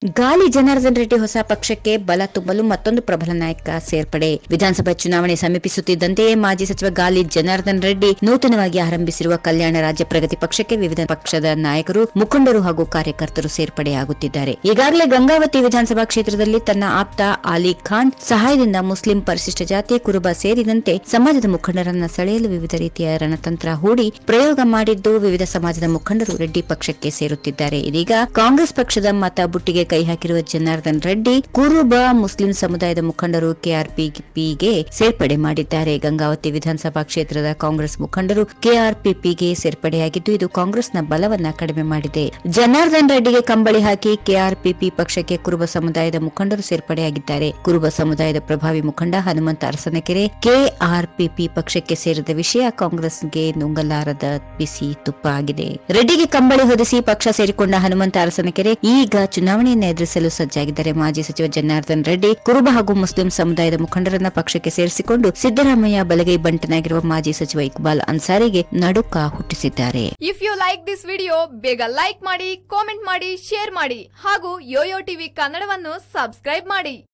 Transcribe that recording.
ಗಾಲಿ ಜನಾರ್ದನ್ ರೆಡ್ಡಿ ಹೊಸ ಪಕ್ಷಕ್ಕೆ ಬಲ ತುಂಬಲು ಮತ್ತೊಂದು ಪ್ರಬಲ ನಾಯಕ ಸೇರ್ಪಡೆ ವಿಧಾನಸಭಾ ಚುನಾವಣೆ ಸಮೀಪಿಸುತ್ತಿದ್ದಂತೆಯೇ ಮಾಜಿ ಸಚಿವ ಗಾಲಿ ಜನಾರ್ದನ್ ರೆಡ್ಡಿ ನೂತನವಾಗಿ ಆರಂಭಿಸಿರುವ ಕಲ್ಯಾಣ ರಾಜ್ಯ ಪ್ರಗತಿ ಪಕ್ಷಕ್ಕೆ ವಿವಿಧ ಪಕ್ಷದ ನಾಯಕರು ಮುಖಂಡರು ಹಾಗೂ ಕಾರ್ಯಕರ್ತರು ಸೇರ್ಪಡೆಯಾಗುತ್ತಿದ್ದಾರೆ ಈಗಾಗಲೇ ಗಂಗಾವತಿ ವಿಧಾನಸಭಾ ಕ್ಷೇತ್ರದಲ್ಲಿ ತನ್ನ ಆಪ್ತ ಅಲಿ ಖಾನ್ ಸಹಾಯದಿಂದ ಮುಸ್ಲಿಂ ಪರಿಶಿಷ್ಟ ಜಾತಿ ಕುರುಬ ಸೇರಿದಂತೆ ಸಮಾಜದ ಮುಖಂಡರನ್ನ ಸೆಳೆಯಲು ವಿವಿಧ ರೀತಿಯ ರಣತಂತ್ರ ಹೂಡಿ ಪ್ರಯೋಗ ಮಾಡಿದ್ದು ವಿವಿಧ ಸಮಾಜದ ಮುಖಂಡರು ರೆಡ್ಡಿ ಪಕ್ಷಕ್ಕೆ ಸೇರುತ್ತಿದ್ದಾರೆ ಇದೀಗ ಕಾಂಗ್ರೆಸ್ ಪಕ್ಷದ ಮತ ಬುಟ್ಟಿಗೆ ಕೈ ಹಾಕಿರುವ ಜನಾರ್ದನ್ ರೆಡ್ಡಿ ಕುರುಬ ಮುಸ್ಲಿಂ ಸಮುದಾಯದ ಮುಖಂಡರು ಕೆಆರ್ಪಿಪಿಗೆ ಸೇರ್ಪಡೆ ಮಾಡಿದ್ದಾರೆ ಗಂಗಾವತಿ ವಿಧಾನಸಭಾ ಕ್ಷೇತ್ರದ ಕಾಂಗ್ರೆಸ್ ಮುಖಂಡರು ಕೆಆರ್ಪಿಪಿಗೆ ಸೇರ್ಪಡೆಯಾಗಿದ್ದು ಇದು ಕಾಂಗ್ರೆಸ್ನ ಬಲವನ್ನ ಕಡಿಮೆ ಮಾಡಿದೆ ಜನಾರ್ದನ್ ರೆಡ್ಡಿಗೆ ಕಂಬಳಿ ಹಾಕಿ ಕೆಆರ್ಪಿಪಿ ಪಕ್ಷಕ್ಕೆ ಕುರುಬ ಸಮುದಾಯದ ಮುಖಂಡರು ಸೇರ್ಪಡೆಯಾಗಿದ್ದಾರೆ ಕುರುಬ ಸಮುದಾಯದ ಪ್ರಭಾವಿ ಮುಖಂಡ ಹನುಮಂತ ಅರಸನಕೆರೆ ಕೆಆರ್ಪಿಪಿ ಪಕ್ಷಕ್ಕೆ ಸೇರಿದ ವಿಷಯ ಕಾಂಗ್ರೆಸ್ಗೆ ನುಂಗಲಾರದ ಬಿಸಿ ತುಪ್ಪ ಆಗಿದೆ ರೆಡ್ಡಿಗೆ ಕಂಬಳಿ ಹೊದಿಸಿ ಪಕ್ಷ ಸೇರಿಕೊಂಡ ಹನುಮಂತ ಅರಸನಕೆರೆ ಈಗ ಚುನಾವಣೆಯನ್ನು ಎದುರಿಸಲು ಸಜ್ಜಾಗಿದ್ದಾರೆ ಮಾಜಿ ಸಚಿವ ಜನಾರ್ದನ್ ರೆಡ್ಡಿ ಕುರುಬ ಹಾಗೂ ಮುಸ್ಲಿಂ ಸಮುದಾಯದ ಮುಖಂಡರನ್ನ ಪಕ್ಷಕ್ಕೆ ಸೇರಿಸಿಕೊಂಡು ಸಿದ್ದರಾಮಯ್ಯ ಬಲಗೈ ಬಂಟನಾಗಿರುವ ಮಾಜಿ ಸಚಿವ ಇಕ್ಬಾಲ್ ಅನ್ಸಾರಿಗೆ ನಡುಕ ಹುಟ್ಟಿಸಿದ್ದಾರೆ if you like this video ಬೇಗ ಲೈಕ್ ಮಾಡಿ ಕಾಮೆಂಟ್ ಮಾಡಿ ಶೇರ್ ಮಾಡಿ ಹಾಗೂ ಯೋಯೋ ಟಿವಿ ಕನ್ನಡವನ್ನು ಸಬ್ಸ್ಕ್ರೈಬ್ ಮಾಡಿ